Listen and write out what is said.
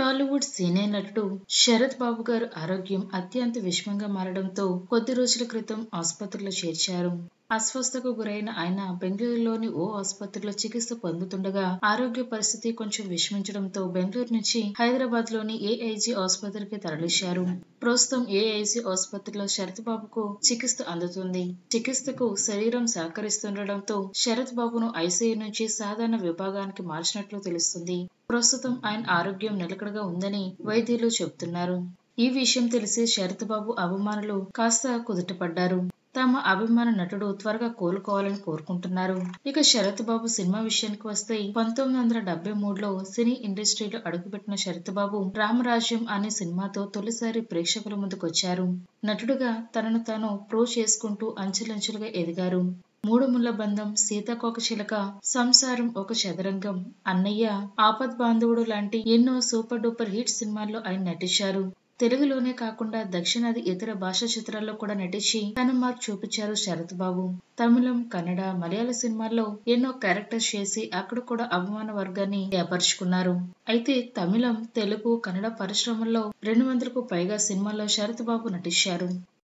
టాలీవుడ్ సినీ నటుడు శరత్ బాబు గారు ఆరోగ్యం అత్యంత విషమంగా మారడంతో కొద్ది రోజుల క్రితం ఆసుపత్రిలో చేర్చారు అస్వస్థకు గురైన ఆయన బెంగళూరులోని ఓ ఆసుపత్రిలో చికిత్స పొందుతుండగా ఆరోగ్య పరిస్థితి కొంచెం విషమించడంతో బెంగళూరు నుంచి హైదరాబాద్ లోని ఏఐజీ ఆసుపత్రికి తరలించారు ప్రస్తుతం ఏఐజీ ఆసుపత్రిలో శరత్ బాబుకు చికిత్స అందుతుంది చికిత్సకు శరీరం సహకరిస్తుండటంతో శరత్ బాబును ఐసీయూ నుంచి సాధారణ విభాగానికి మార్చినట్లు తెలుస్తుంది ప్రస్తుతం ఆయన ఆరోగ్యం నిలకడగా ఉందని వైద్యులు చెబుతున్నారు ఈ విషయం తెలిసి శరత్ బాబు అభిమానులు కాస్త కుదుటపడ్డారు తమ అభిమాన నటుడు త్వరగా కోలుకోవాలని కోరుకుంటున్నారు ఇక శరత్ బాబు సినిమా విషయానికి వస్తే పంతొమ్మిది వందల డెబ్బై మూడులో సినీ ఇండస్ట్రీలో అడుగుపెట్టిన శరత్ బాబు రామరాజ్యం అనే సినిమాతో తొలిసారి ప్రేక్షకుల ముందుకు వచ్చారు నటుడుగా తనను తాను ప్రూవ్ చేసుకుంటూ అంచెలంచెలుగా ఎదిగారు మూడు ముళ్ళ బంధం సీతాకోక చిలక సంసారం ఒక చదరంగం అన్నయ్య ఆపద్ బాంధవుడు లాంటి ఎన్నో సూపర్ డూపర్ హిట్ సినిమాల్లో ఆయన నటించారు తెలుగులోనే కాకుండా దక్షిణాది ఇతర భాషా చిత్రాల్లో కూడా నటించి తన మార్క్ చూపించారు శరత్ బాబు తమిళం కన్నడ మలయాళ సినిమాల్లో ఎన్నో క్యారెక్టర్స్ చేసి అక్కడ కూడా అభిమాన వర్గాన్ని ఏర్పరచుకున్నారు అయితే తమిళం తెలుగు కన్నడ పరిశ్రమల్లో రెండు వందలకు పైగా సినిమాల్లో శరత్ బాబు నటించారు